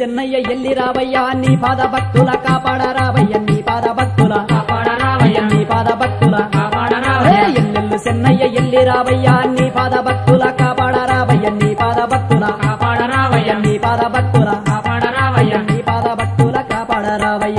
చెన్నయ్య ఎల్లి రావయ్యా నీ పాద భక్తుల కాపాడ రావయ్య నీ పాద భక్తుల కాపాడ రావయ్య నీ పాద భక్తుల కాపాడ ఏ రావయ్య ఎల్లెల్లు చెన్నయ్య ఎల్లి రావయ్యా నీ పాద భక్తుల కాపాడ రావయ్య నీ పాద భక్తుల కాపాడ రావయ్య నీ పాద భక్తుల కాపాడ రావయ్య నీ పాద భక్తుల కాపాడ రావయ్య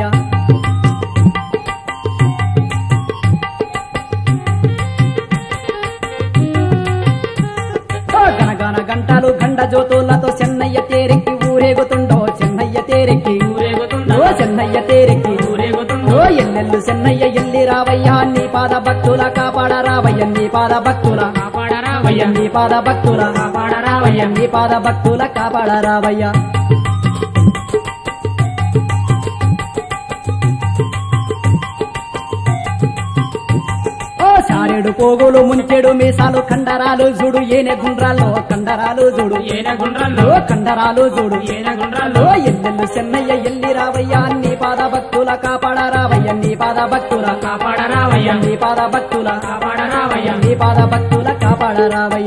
ఓ గనగన గంటలు గండ జ్యోతులతో చెన్నయ్య తేరెక్కి ఊరేగుతుండో చెన్నయ్య తేరెక్కి ఊరేగుతుందా ఓ చెన్నయ్య తేరెక్కి ఊరేగుతుందా ఓ ఎల్లెల్లు చెన్నయ్య ఎల్లి రావయ్యా నీ పాద భక్తుల కాపాడ రావయ్య నీ పాద భక్తుల కాపాడ రావయ్య నీ పాద భక్తుల కాపాడ రావయ్య నీ పాద భక్తుల కాపాడ రావయ్య ఓ సారెడు పోగులు మునిచెడు మీసాలు కండరాలు చూడు ఏనే గుండ్రాల్లో కండరాలు చూడు ఏన గుండ్రాల్లో ఓ కండరాలు చూడు ఏన గుండ్రాల్లో ఓ ఎల్లెల్లు చెన్నయ్య ఎల్లి రావయ్యా నీ పాద భక్తుల కాపాడ రావయ్య నీ పాద భక్తుల కాపాడ రావయ్య నీ పాద భక్తుల కాపాడ రావయ్య నీ పాద భక్తుల కాపాడ రావయ్య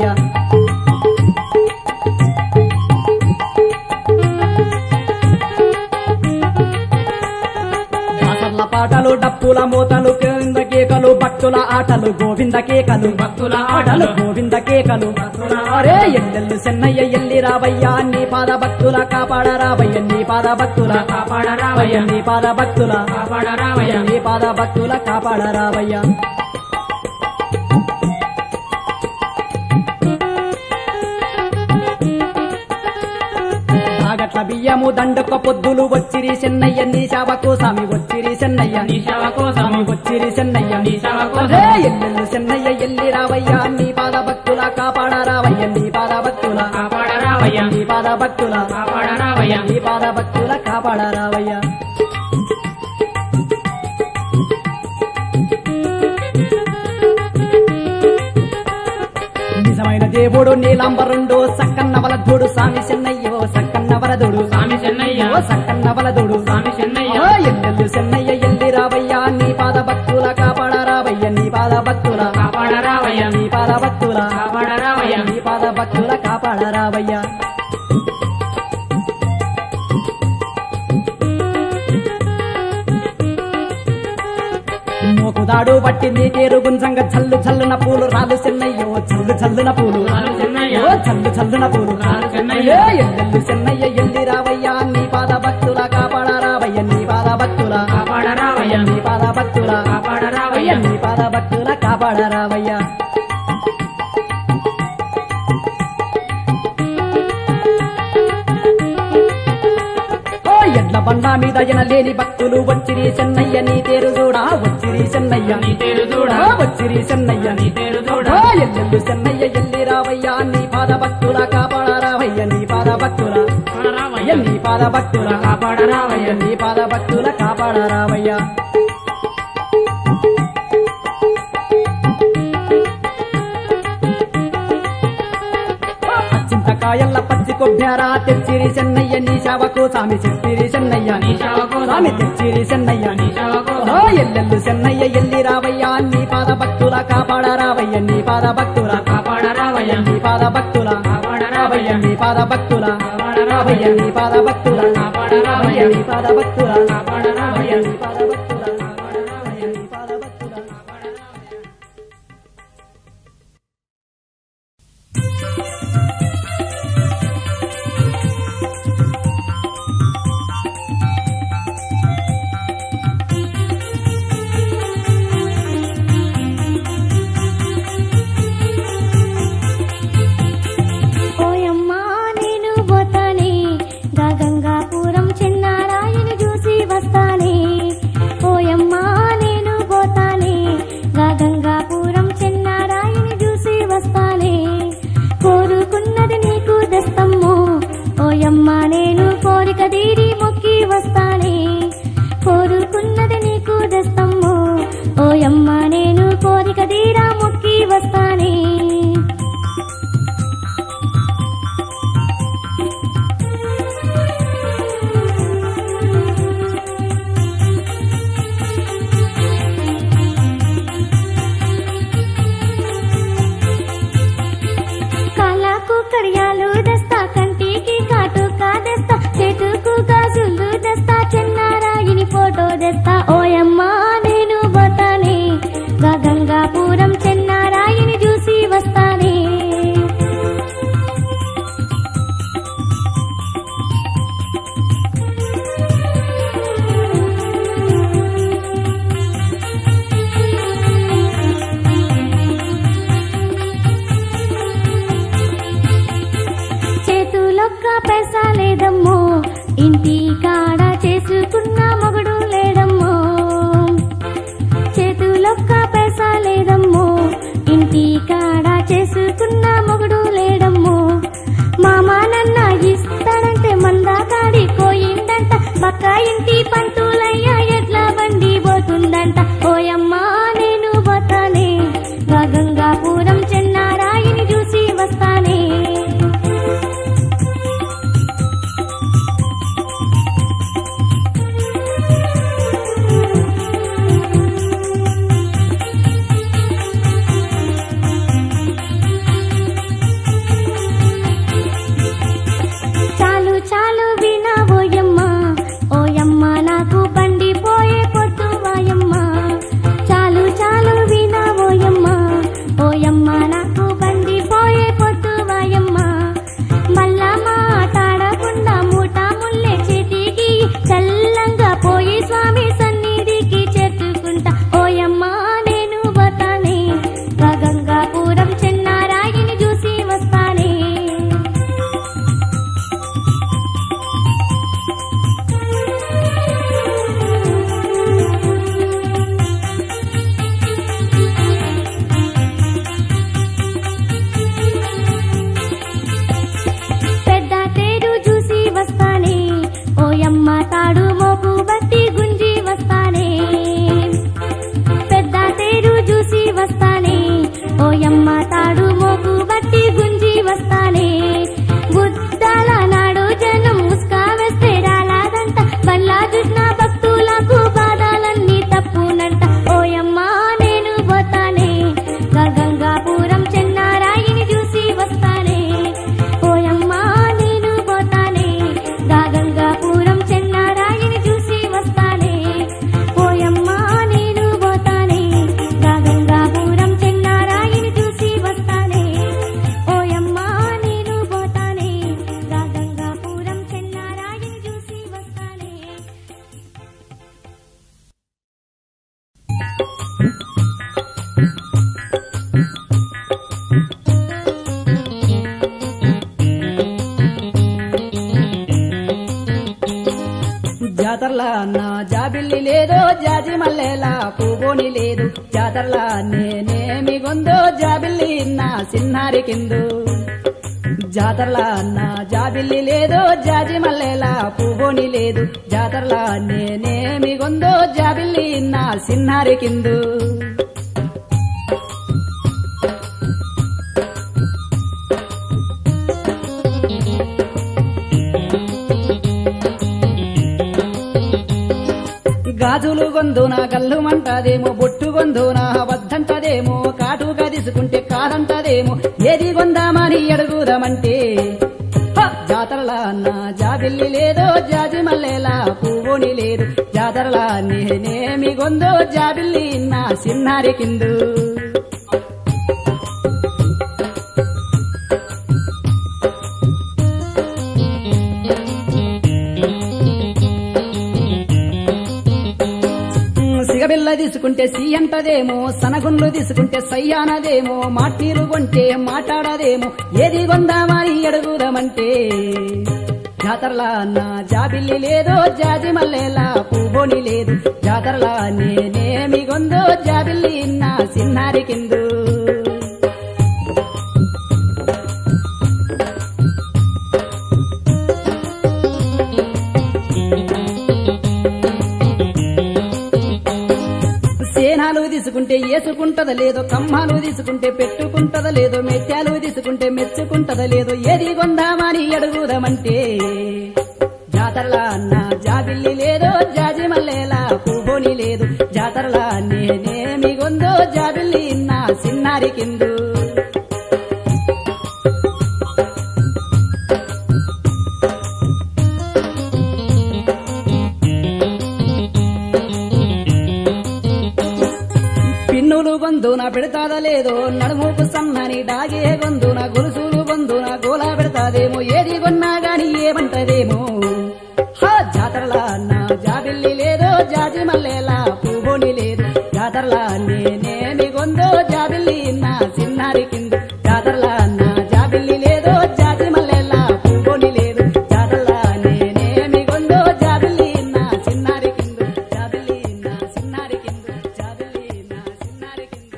దాసర్ల పాటలు డప్పుల మూతలు కింద కేకలు భక్తుల ఆటలు గోవింద కేకలు భక్తుల ఆటలు ఆటలు గోవింద కేకలు భక్తుల అరే ఎల్లెల్లు చెన్నయ్య ఎల్లి రావయ్యా నీ పాద భక్తుల కాపాడ రావయ్య నీ పాద భక్తుల కాపాడ రావయ్య నీ పాద భక్తుల కాపాడ రావయ్య నీ పాద భక్తుల కాపాడ రావయ్య తాగట్ల బియ్యము దండొక్క పొద్దులు వచ్చిరి చెన్నయ్య నీ శావకు స్వామి వచ్చిరి చెన్నయ్య నీ సేవ కోసము వచ్చిరి చెన్నయ్య నీ సేవ అరే కోసం ఎల్లెల్లు చెన్నయ్య ఎల్లి రావయ్యా నీ పాద భక్తుల కాపాడ రావయ్య నీ పాద భక్తుల కాపాడ రావయ్య నీ పాద భక్తుల కాపాడ రావయ్య నీ పాద భక్తుల కాపాడ రావయ్య నిజమైన దేవుడు నీలాంబరుండు సక్కన్న వలదుడు స్వామి చెన్నయ్యో సక్కన్న వరదుడు స్వామి చెన్నయ్య ఓ సక్కన్న వలదుడు స్వామి చెన్నయ్య ఓ ఎల్లెల్లు చెన్నయ్య ఎల్లి రావయ్యా నీ పాద భక్తుల కాపాడ రావయ్య నీ పాద భక్తుల కాపాడ రావయ్య నీ పాద భక్తుల కాపాడ రావయ్య నీ పాద భక్తుల కాపాడ రావయ్య మోకుదాడు పట్టి నీకేరు గుంజంగ చల్లు చల్లున పూలు రాలు చెన్నయ్యో చల్లు చల్లున పూలు రాలు చెన్నయ్య ఓ చల్లు చల్లున పూలు రాలు చెన్నయ్య ఏ ఎల్లెల్లు చెన్నయ్య ఎల్లి రావయ్యా నీ పాద భక్తుల కాపాడ రావయ్య నీ పాద భక్తుల కాపాడ రావయ్య నీ పాద భక్తుల కాపాడ రావయ్య నీ పాద భక్తుల కాపాడ రావయ్య ఓ ఎడ్ల బండ మీద లేని భక్తులు వచ్చిరి చెన్నయ్య నీ తేరు చూడా వచ్చిరి చెన్నయ్య నీ తేరు చూడ ఓ వచ్చిరి చెన్నయ్య నీ తేరు చూడ ఓ ఎల్లెల్లు చెన్నయ్య ఎల్లి రావయ్యా నీ పాద భక్తుల కాపాడ రావయ్య నీ పాద భక్తుల కాపాడ రావయ్య నీ పాద భక్తుల కాపాడ రావయ్య నీ పాద భక్తుల కాపాడ రావయ్య చింతకాయల్ల పచ్చి కొబ్బెర తెచ్చిరి చెన్నయ్య నీ శావకు స్వామి చెప్పిరి చెన్నయ్య నీ సేవ స్వామి కోసము తెచ్చిరి చెన్నయ్య నీ సేవ ఓ కోసము ఎల్లెల్లు చెన్నయ్య ఎల్లి రావయ్యా నీ పాద భక్తుల కాపాడ రావయ్య నీ పాద భక్తుల కాపాడ రావయ్య నీ పాద భక్తుల కాపాడ రావయ్య నీ పాద భక్తుల కాపాడ రావయ్య నీ పాద భక్తుల కాపాడ రావయ్య నీ పాద భక్తుల కాపాడ రావయ్య నీ పాద భక్తుల కాపాడ రావయ్య నీ పాద భక్తుల కాపాడ రావయ్య ఓయమ్మా నేను పోతానే గా గంగాపురం చిన్నారాయని చూసి వస్తానే చెన్నారాయిని ఫోటో తెస్తా ఓయమ్మా నేను పోతానే గా గంగాపురం చెన్నారాయిని చూసి వస్తానే చేతులొక్క పైసా లేదమ్మో ఇంటి కాడ చేసుకున్న మొగుడు లేడమ్మో చేతులొక్క పైసా లేదమ్మో ఇంటి కాడ చేసుకున్న మొగుడు లేడమ్మో మామ నన్న ఇస్తాడంటే మందా కాడి పోయిందంట పక్క ఇంటి పంతులయ్య ఎట్లా బండి పోతుందంట ఓయమ్మా నేను పోతానే గా గంగాపురం చెన్నారాయిని చూసి వస్తానే చాలు చాలు వినా ఓయమ్మ ఓయమ్మ నాకు బండి పోయే పొద్దు వాయమ్మ చాలు చాలు వినా ఓయమ్మ ఓయమ్మ నాకు బండి పోయే పొద్దు వాయమ్మ మళ్ళా మాట్లాడకుండా మూట ముల్లే చేతికి చల్లంగా పోయి స్వామి సన్నిధికి చేర్చుకుంటా ఓయమ్మ నేను పోతానే గా గంగాపురం చెన్నారాయిని చూసి వస్తానే పెద్ద తేరు చూసి వస్తానే ఓయమ్మ తాడు మోపు బట్టి గుంజి వస్తానే పెద్ద తేరు చూసి వస్తానే ఓయమ్మ తాడు మోపు బట్టి గుంజి వస్తానే బుద్ధాల నాడు జనం ముస్కా వేస్తే రాలాదంట బల్లా చూసిన భక్తులకు బాధలన్నీ తప్పునంట ఓయమ్మ నేను పోతానే గా గంగాపురం చెన్నారాయిని చూసి వస్తానే ఓయమ్మ నేను పోతానే గా గంగాపురం చెన్నారాయిని చూసి వస్తానే ఓయమ్మ నేను పోతానే గా గంగాపురం చెన్నారాయిని చూసి వస్తానే ఓయమ్మ నేను పోతానే గా గంగాపురం చెన్నారాయిని చూసి వస్తానే జాతరలా నా జాబిల్లి లేదో జాజి మల్లెలా పువ్వుని లేదు జాతరలా నేనేమి గొందో జాబిల్లి నా సిన్నారి కిందు జాతరలా నా జాబిల్లి లేదో జాజి మల్లెలా పువ్వుని లేదు జాతరలా నేనేమి గొందో జాబిల్లి నా సిన్నారి కిందు గాజులు గొందున గల్లు మంటదేమో బొట్టు గొందున వద్దంటదేమో కాటుగా తీసుకుంటే కాదంటదేమో ఏది గొందామని అడుగుదామంటే హ! జాతరలా నా జాబిల్లి లేదో జాజి మల్లెలా పువ్వుని లేదు జాతరలా నేనేమి గొందో జాబిల్లి నా సిన్నారి కిందు సిగబిల్ల తీసుకుంటే సి అంటదేమో సనగుండ్లు తీసుకుంటే సయ్యానదేమో మాట్నీరు కొంటే మాట్లాడదేమో ఏది కొందామని అడుగుదామంటే జాతరలా నా జాబిల్లి లేదో జాజి మల్లెలా పువ్వుని లేదు జాతరలా నేనేమి గొందో జాబిల్లి నా సిన్నారి కిందు సేనాలు తీసుకుంటే ఏసుకుంటద లేదో కమ్మాలు తీసుకుంటే పెట్టుకుంటద లేదో మెత్యాలు తీసుకుంటే మెచ్చుకుంటద లేదో ఏది కొందామని అడుగుదామంటే జాతరలా అన్న జాబిల్లి లేదో జాజి మల్లెలా పువ్వుని లేదు జాతరలా నేనేమి గొందో జాబిల్లి నా సిన్నారి కిందు బంధున పెడతాద లేదో నడుముకు సన్నని డాగే గొంతున గొలుసులు బంధున గోలా పెడతాదేమో ఏది కొన్నా గాని ఏమంటదేమో హా జాతరలా నా జాబిల్లి లేదో జాజి మల్లెలా పువ్వుని లేదు జాతరలా నేనేమి గొందో జాబిల్లి నా చిన్నారి కింద జాతరలా నా జాబిల్లి లేదో జాజి మల్లెలా పువ్వుని లేదు జాతరలా నేనేమి గొందో జాబిల్లి నా చిన్నారి కింద జాబిల్లి నా చిన్నారి కింద జాబిల్లి నా చిన్నారి కింద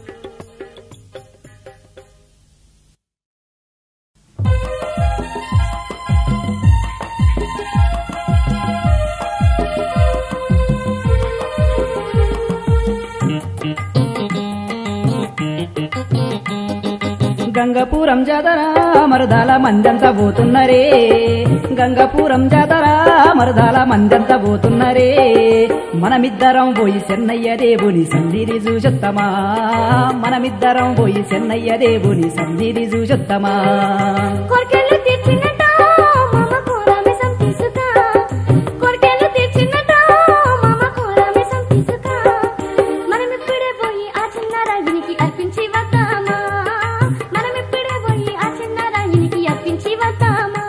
గంగపురం జాతర మరదాల మందంతా పోతున్నరే గంగపురం జాతర మరదాల మందంతా పోతున్నరే మనమిద్దరం పోయి చెన్నయ్య దేవుని సంధిని చూసొత్తమా మనమిద్దరం పోయి చెన్నయ్య దేవుని సంధిని చూసొత్తమా కోర్కెలు తీర్చినట మామ కోరామెసం తీసుకా కోర్కెలు తీర్చినట మామ కోరామెసం తీసుకా మనం ఇప్పుడే పోయి ఆ చిన్న రాగినికి అర్పించి వద్దామా మనం ఇప్పుడే పోయి ఆ చిన్న రాగినికి అర్పించి వద్దామా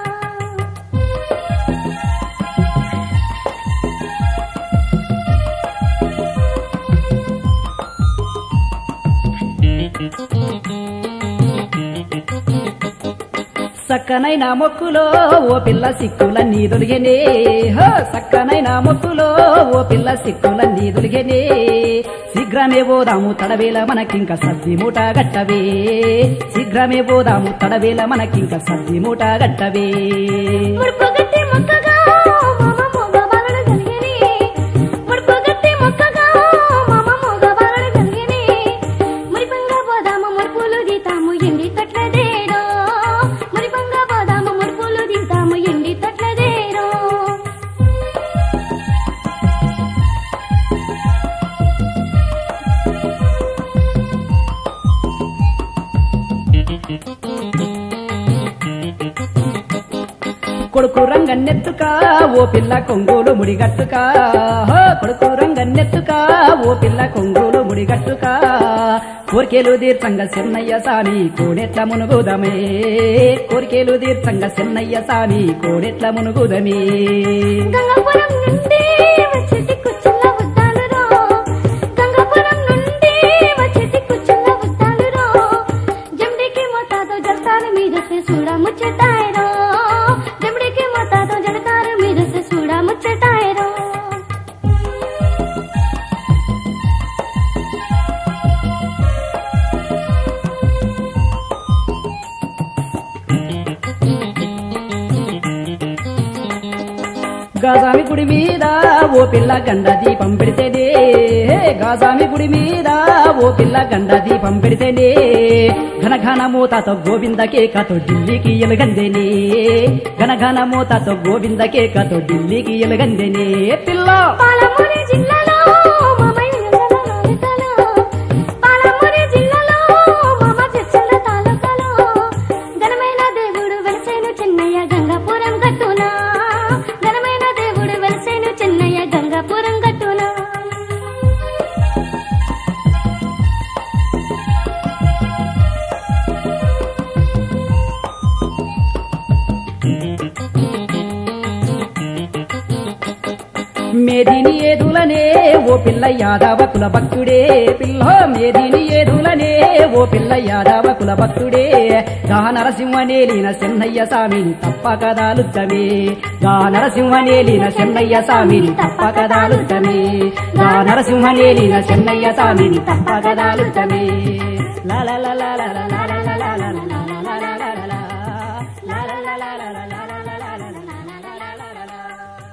సక్కనైన మొక్కులో ఓ పిల్ల సిక్కులన్నీ దొరిగనే హో సక్కనైన మొక్కులో ఓ పిల్ల సిక్కులన్నీ దొరిగనే శీఘ్రమే పోదాము తడవేల మనకింక సద్ది మూట గట్టవే శీఘ్రమే పోదాము తడవేల మనకింక సద్ది మూట గట్టవే ముడుపుగట్టి మొక్కగా మామ మగవాళ్ళను కలిగిని ముడుపుగట్టి మొక్కగా మామ మగవాళ్ళను కలిగిని మురిపంగా పోదాము మురుపులు దితాము ఎండి తట్లదేరో మురిపంగా పోదాము మురుపులు దితాము ఎండి తట్లదేరో కొడుకు రంగన్నెత్తుకా ఓ పిల్ల కొంగులు ముడిగట్టుకా హో కొడుకు రంగన్నెత్తుకా ఓ పిల్ల కొంగులు ముడిగట్టుకా కోరికేలు తీర్థంగా చెన్నయ్య సామి కోడెట్ల మునుగుదమే కోరికేలు తీర్థంగా చెన్నయ్య సామి కోడెట్ల మునుగుదమే గంగాపురం నుండి వచ్చేటి కుచ్చుల ఉద్దాలురో గంగాపురం నుండి వచ్చేటి కుచ్చుల ఉద్దాలురో జమ్డికి మోతాదో జడతారు మీద సే చూడ ముచ్చటాయరో జమ్డికి మోతాదో జడతారు మీద సే చూడ ముచ్చటాయరో గాజామి గుడి మీద ఓ పిల్ల గండ దీపం పెడితేనే గాజామి గుడి మీద ఓ పిల్ల గండ దీపం పెడితేనే ఘన ఘన మూతతో గోవింద కేకతో ఢిల్లీకి ఎలుగందేనే ఘన ఘన మూతతో గోవింద కేకతో ఢిల్లీకి ఎలుగందేనే పిల్ల పాలమూరి జిల్లాలో మామయ్య తాలూకాలో పాలమూరి జిల్లాలో మామ చర్చల తాలూకాలో ఘనమైన దేవుడు వెలసేను చెన్నయ్య గంగాపురం గట్టునా ఘనమైన దేవుడు వెలసేను చెన్నయ్య గంగాపురం గట్టునా మేదిని ఏదులనే ఓ పిల్ల యాదవ కుల భక్తుడే పిల్ల మేదిని ఏదులనే ఓ పిల్ల యాదవ కుల భక్తుడే గా నరసింహనేలిన చెన్నయ్య స్వామిని తప్పక దాలుద్దమే గా నరసింహనేలిన చెన్నయ్య స్వామిని తప్పక దాలుద్దమే గా నరసింహనేలిన చెన్నయ్య స్వామిని తప్పక దాలుద్దమే లా లా లా లా లా లా లా లా లా లా లా లా లా లా లా లా లా. లా లా లా లా లా లా లా లా లా లా లా లా లా లా లా.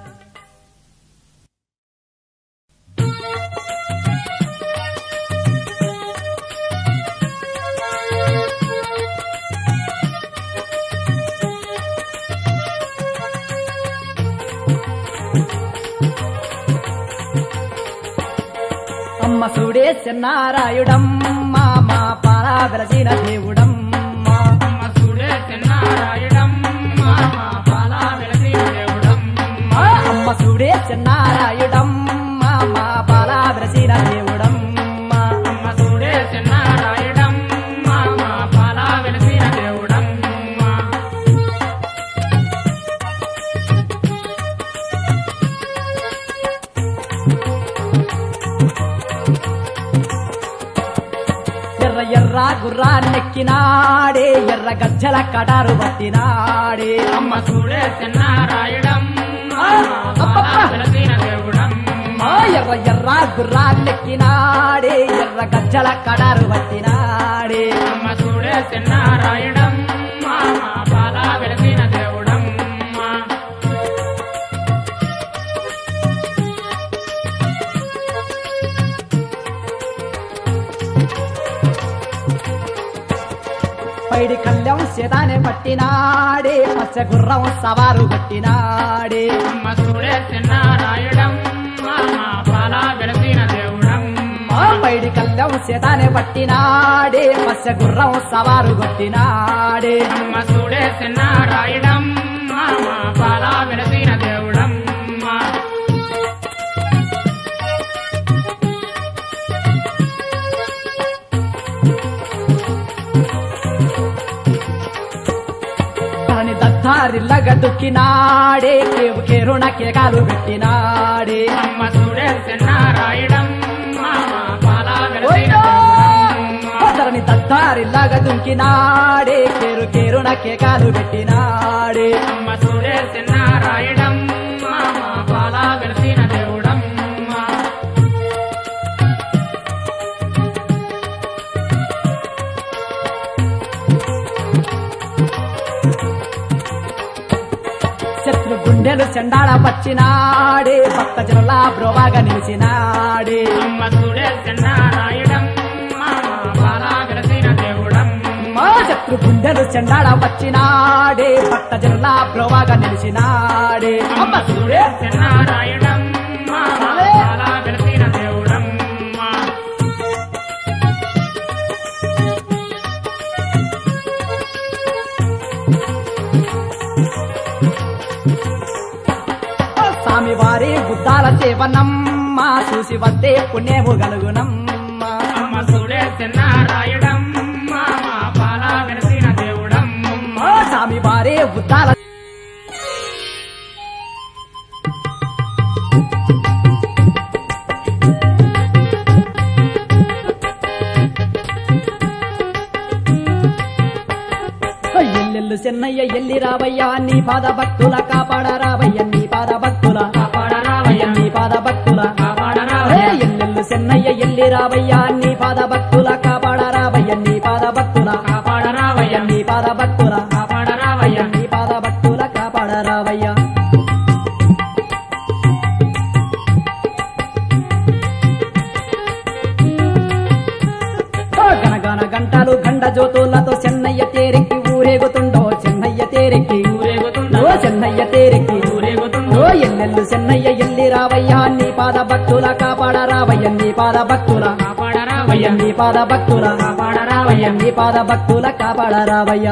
అమ్మ సుడే చెన్నారాయుడమ్మ మా పారా వెలసిన దేవుడమ్మ అమ్మ సుడే చెన్నారాయుడమ్మ మా పాల వెలసిన దేవుడమ్మ ఆ అమ్మ సుడే చెన్నారాయుడమ్మ మా పారా వెలసిన దేవుడమ్మ అమ్మ సుడే గుర్రాన్నెక్కినాడే ఎర్ర గజ్జల కటారు పట్టినాడే అమ్మ చూడే చిన్నారాయుడమ్మ అబ్బబ్బా. వెలసిన దేవుడమ్మ ఆ ఎర్ర ఎర్ర గుర్రాన్నెక్కినాడే ఎర్ర గజ్జల కటారు పట్టినాడే అమ్మ చూడే చిన్నారాయుడమ్మ పాల వెలసిన దేవుడమ్మ పైడి కళ్ళెం సేదానే పట్టినాడే పచ్చ గుర్రం సవారు పట్టినాడే అమ్మ చూడే చిన్నారాయుడమ్మ పాల వెలసిన దేవుడమ్మ ఆ పైడి కళ్ళెం సేదానే పట్టినాడే పచ్చ గుర్రం సవారు కొట్టినాడే అమ్మ చూడే చిన్నారాయుడమ్మ పాల వెలసిన దేవుడమ్మ దాని దద్దారిల్లగ దుక్కినాడే కేవు కేరుణ కేకాలు పెట్టినాడే అమ్మ చూడే చిన్నారాయుడమ్మ పాల వెలసిన ఓయ్యో! దేవుడమ్మ ధరణి దద్దారిల్లగ దుక్కినాడే కేరు కేరుణ కేకాలు పెట్టినాడే అమ్మ చూడే చిన్నారాయుడమ్మ పాల వెలసిన దేవుడమ్మ శత్రు గుండెలు చెండాడ పచ్చినాడే భక్త జనుల బ్రోవాగా నిలిచినాడే అమ్మ చూడే చిన్నారాయుడమ్మ పాల వెలసిన దేవుడమ్మ మా శత్రు గుండెలు చెండాడ వచ్చినాడే భక్త జనుల బ్రోవాగా నిలిచినాడే అమ్మ చూడే చిన్నారాయుడమ్మ పాల వెలసిన దేవుడమ్మ స్వామి వారి బుద్ధాల సేవనమ్మ చూసి వస్తే పుణ్యము గలుగునమ్మ అమ్మ చూడే చిన్నారాయుడమ్మ పాల వెలసిన దేవుడమ్మ మా స్వామి వారి బుద్ధాల ఎల్లెల్లు చెన్నయ్య ఎల్లి రావయ్యా నీ పాద భక్తుల కాపాడ రావయ్య నీ పాద భక్తుల కాపాడరావయ్య నీ పాద భక్తుల హే కాపాడరావయ్య ఎల్లెల్లు చెన్నయ్య ఎల్లి రావయ్యా నీ పాద భక్తుల కాపాడ రావయ్య నీ పాద భక్తుల కాపాడరావయ్య నీ పాద భక్తుల కాపాడరావయ్య నీ పాద భక్తుల కాపాడ రావయ్య గనగన గంటలు గండ జ్యోతులతో చెన్నయ్య తేరెక్కి ఊరేగుతుండో చెన్నయ్య తేరెక్కి ఊరేగుతుందా ఓ చెన్నయ్య తేరెక్కి ఊరేగుతుందో ఓ ఎల్లెల్లు చెన్నయ్య ఎల్లి రావయ్యా నీ పాద భక్తుల కాపాడ రావయ్య నీ పాద భక్తుల కాపాడరావయ్య నీ పాద భక్తుల కాపాడరావయ్య నీ పాద భక్తుల కాపాడ రావయ్య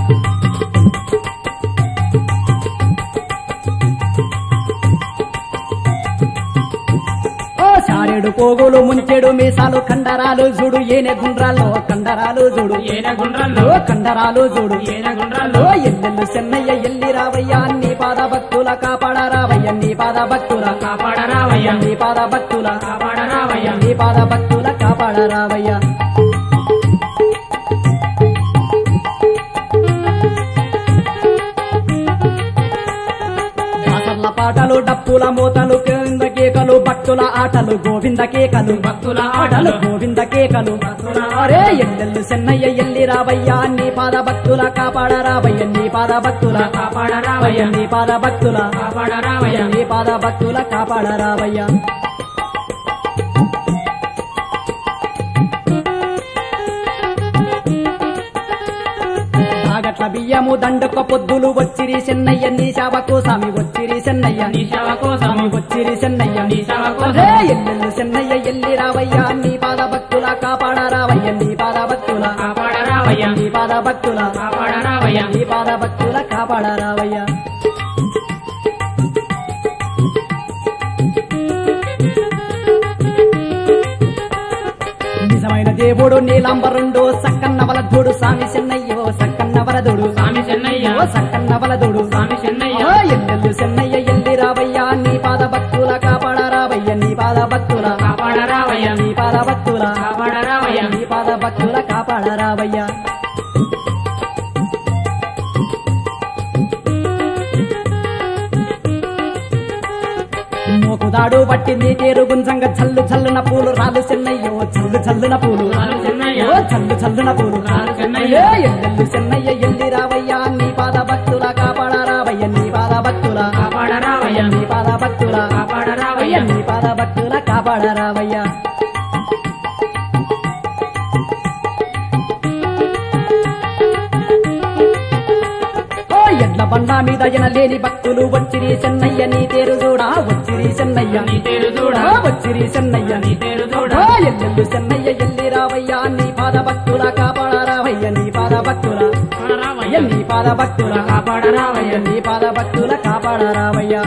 ఓ సారెడు పోగులు ముంచెడు మీసాలు కండరాలు చూడు ఏనే గుండ్రాల్లో కండరాలు చూడు ఏన గుండ్రల్లో ఓ కండరాలు చూడు ఏన గుండ్రల్లో ఓ ఎల్లెల్లు చెన్నయ్య ఎల్లి రావయ్యా నీ పాద భక్తుల కాపాడ రావయ్య నీ పాద భక్తుల కాపాడరావయ్య నీ పాద భక్తుల కాపాడరావయ్య నీ పాద భక్తుల కాపాడ రావయ్య దాసర్ల పాటలు డప్పుల మూతలు కింద కేకలు భక్తుల ఆటలు గోవింద కేకలు భక్తుల ఆటలు ఆటలు గోవింద కేకలు భక్తుల అరే ఎల్లెల్లు చెన్నయ్య ఎల్లి రావయ్యా నీ పాద భక్తుల కాపాడ రావయ్య నీ పాద భక్తుల కాపాడరావయ్య నీ పాద భక్తుల కాపాడరావయ్య నీ పాద భక్తుల కాపాడ రావయ్య నాగట్ల బియ్యము దండొక్క పొద్దులు వచ్చిరి చెన్నయ్య నీ శావకు స్వామి వచ్చిరి చెన్నయ్య నీ సేవ కోసము స్వామి వచ్చిరి చెన్నయ్య నీ సేవ అదే కోసం ఎల్లెల్లు చెన్నయ్య ఎల్లి రావయ్య నీ పాద భక్తుల కాపాడ రావయ్య నీ పాద భక్తుల కాపాడరావయ్య నీ పాద భక్తుల కాపాడరావయ్య నీ పాద భక్తుల కాపాడ రావయ్య నిజమైన దేవుడు నీలాంబరుండు సక్కన్న వలధుడు స్వామి చెన్నయ్యో సక్కన్న వలదుడు స్వామి చెన్నయ్య ఓ సక్కన్న వలదుడు స్వామి చెన్నయ్య ఓ ఎల్లెల్లు చెన్నయ్య ఎల్లి రావయ్య నీ పాద భక్తుల కాపాడ రావయ్య నీ పాద భక్తుల కాపాడరావయ్య నీ పాద భక్తుల కాపాడరావయ్య నీ పాద భక్తుల కాపాడ కాపాడరావయ్యా మోకుదాడు పట్టింది తేరు గుంజంగ చల్లు చల్లున పూలు రాలు చెన్నయ్యో చల్లు చల్లున పూలు రాలు చెన్నయ్య. ఓ చల్లు చల్లున పూలు రాలు చెన్నయ్య. ఏ ఎల్లెల్లు చెన్నయ్య ఎల్లి రావయ్యా నీ పాద భక్తుల కాపాడరావయ్య నీ పాద భక్తుల కాపాడరావయ్య నీ పాద భక్తుల కాపాడరావయ్య నీ పాద భక్తుల కాపాడరావయ్యా ఓ ఎడ్ల బండ మీద లేని భక్తులు వచ్చిరి చెన్నయ్య నీ తేరు చూడా వచ్చిరి చెన్నయ్య నీ పేరు చూడ ఓ వచ్చిరి చెన్నయ్య నీ పేరు చూడ ఓ ఎల్లెల్లు చెన్నయ్య ఎల్లి రావయ్యా నీ పాద భక్తుల కాపాడరావయ్య నీ పాద భక్తుల కాపాడరావయ్య నీ పాద భక్తుల కాపాడరావయ్య నీ పాద భక్తుల కాపాడరావయ్యా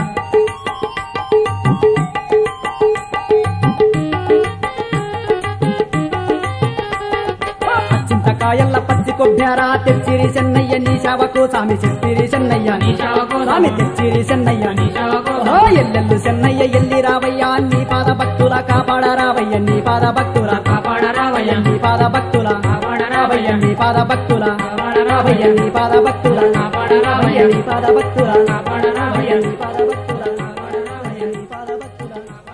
చింతకాయల్ల పచ్చి కొబ్బెరా తెచ్చిరి చెన్నయ్య నీ శావకు స్వామి చెప్పిరి చెన్నయ్య నీ శావకు స్వామి తెచ్చిరి చెన్నయ్య నీ శావకు ఓ ఎల్లెల్లు చెన్నయ్య ఎల్లి రావయ్యా నీ పాద భక్తుల కాపాడరావయ్య నీ పాద భక్తుల కాపాడరావయ్య నీ పాద భక్తుల కాపాడరావయ్య నీ పాద భక్తుల కాపాడరావయ్య నీ పాద భక్తుల కాపాడరావయ్య నీ పాద భక్తుల కాపాడరావయ్య నీ పాద భక్తుల నీ పాద భక్తుల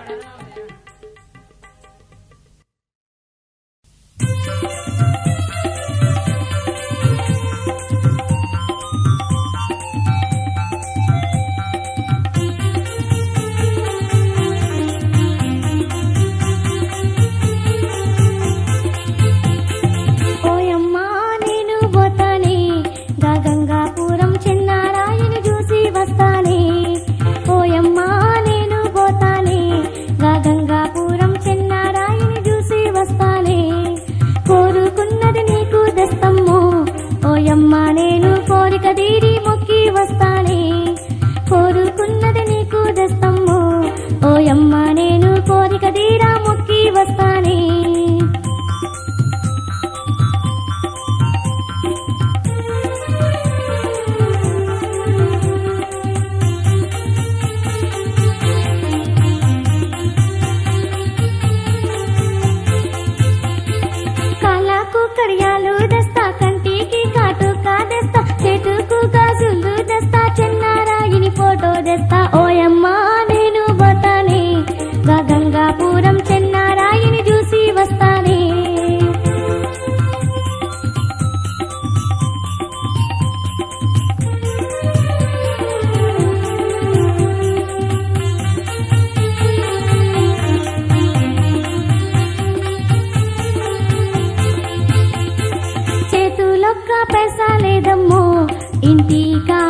ఓయమ్మా నేను పోతానే గా గంగాపురం చిన్నారాయని చూసి వస్తానే ఓయమ్మా నేను పోతానే గా గంగాపురం చిన్నారాయని చూసి వస్తానే కోరుకున్నది నీకు దస్తమ్ము ఓయమ్మా నేను కోరిక తీరి మొక్కి వస్తానే కోరుకున్నది నీకు దస్తమ్ము ఓయమ్మా నేను కోరిక తీరా మొక్కి వస్తానే కాలాకు కడియాలు దస్తా కంటికి కాటుక దస్తా చెట్టుకు గాజులు దస్తా చిన్నారాయిని ఫోటో దస్తా ఓయమ్మా నేను పోతానే గా గంగాపురం చిన్నారాయిని చూసి వస్తానే చేతులొక్క పైసా లేదమ్మో ఇంటి కా